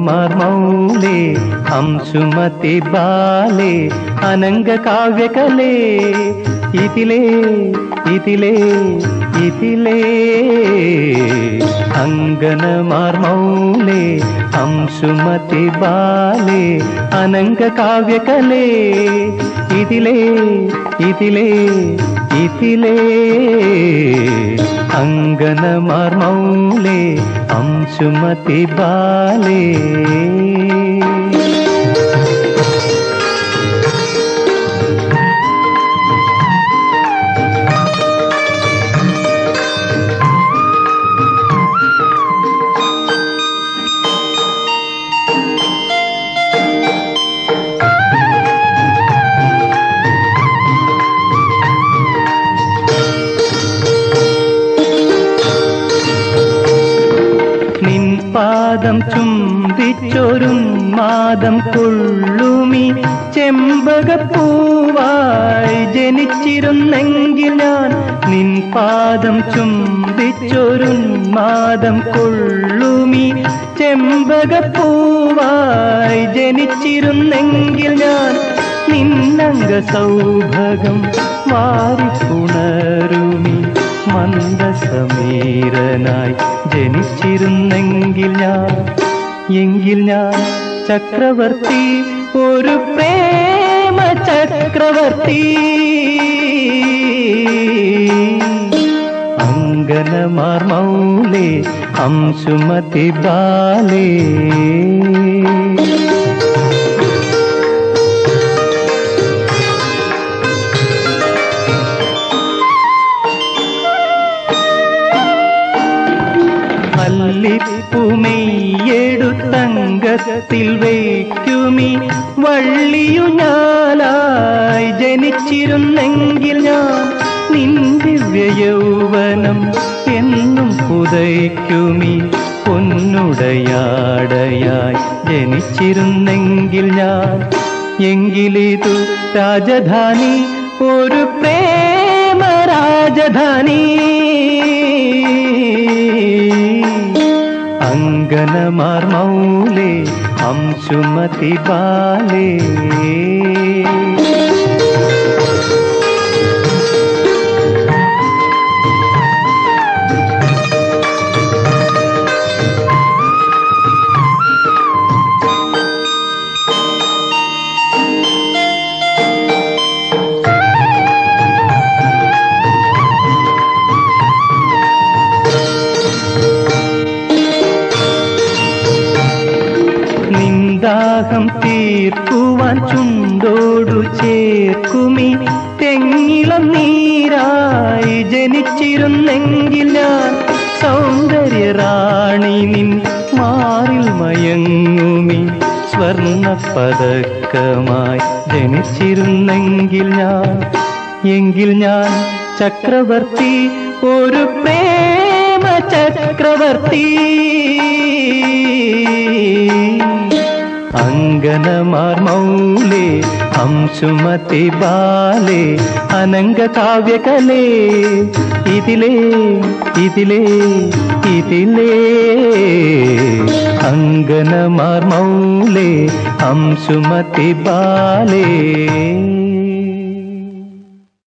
അങ്കനമാർമൗലേ അംശുമതി ബാലേ അനംഗ കാവ്യകലേ ഇതിലേ ഇതിലേ ഇതിലേ അങ്കനമാർമൗലേ അംശുമതി ബാലേ അനംഗ കാവ്യകലേ ഇതിലേ ഇതിലേ ഇതിലേ അങ്കനമാർമൗലേ അംശുമതി ബാലേ നിൻ പാദം ചുംബിച്ചൊരും മാദം കൊള്ളുമി ചെമ്പകപ്പൂവായി ജനിച്ചിരുന്നെങ്കിൽ ഞാൻ നിൻ പാദം ചുംബിച്ചൊരും മാദം കൊള്ളുമി ചെമ്പകപ്പൂവായി ജനിച്ചിരുന്നെങ്കിൽ ഞാൻ നിന്നംഗ സൗഭകം വാരിപ്പുണരുമി മന്ദസമീരനായി ജനിച്ചിരുന്നെങ്കിൽ ഞാൻ എങ്കിൽ ഞാൻ ചക്രവർത്തി ഒരു പ്രേമ ചക്രവർത്തി അങ്കനമാർ മൗലേ അംശുമതി ബാലേ മല്ലിപ്പുമെയ്യെടുത്തങ്കത്തിൽ വയ്ക്കുമി വള്ളിയു ഞാലായി ജനിച്ചിരുന്നെങ്കിൽ ഞാൻ നിൻ ദിവ്യ യൗവനം എന്നും പുതയ്ക്കുമി പൊന്നുടയാടയായി ജനിച്ചിരുന്നെങ്കിൽ ഞാൻ എങ്കിലിതു രാജധാനി ഒരു പ്രേമ രാജധാനി അങ്കനമാർ മൗലേ അംശുമതി ബാലേ നിന്ദാഹം തീർക്കുവാൻ ചുണ്ടോടു ചേർക്കുമി തെങ്ങിളം നീരായി ജനിച്ചിരുന്നെങ്കിൽ ഞാൻ സൗന്ദര്യ റാണി നിൻ മാറിൽ മയങ്ങുമി സ്വർണ്ണ പതക്കമായി ജനിച്ചിരുന്നെങ്കിൽ ഞാൻ എങ്കിൽ ഞാൻ ചക്രവർത്തി ഒരു പ്രേമ ചക്രവർത്തി അങ്കനമാർ മൗലേ അംശുമതി ബാലേ അനംഗ കാവ്യകലേ ഇതിലേ ഇതിലേ ഇതിലേ അങ്കനമാർ മൗലേ അംശുമതി ബാലേ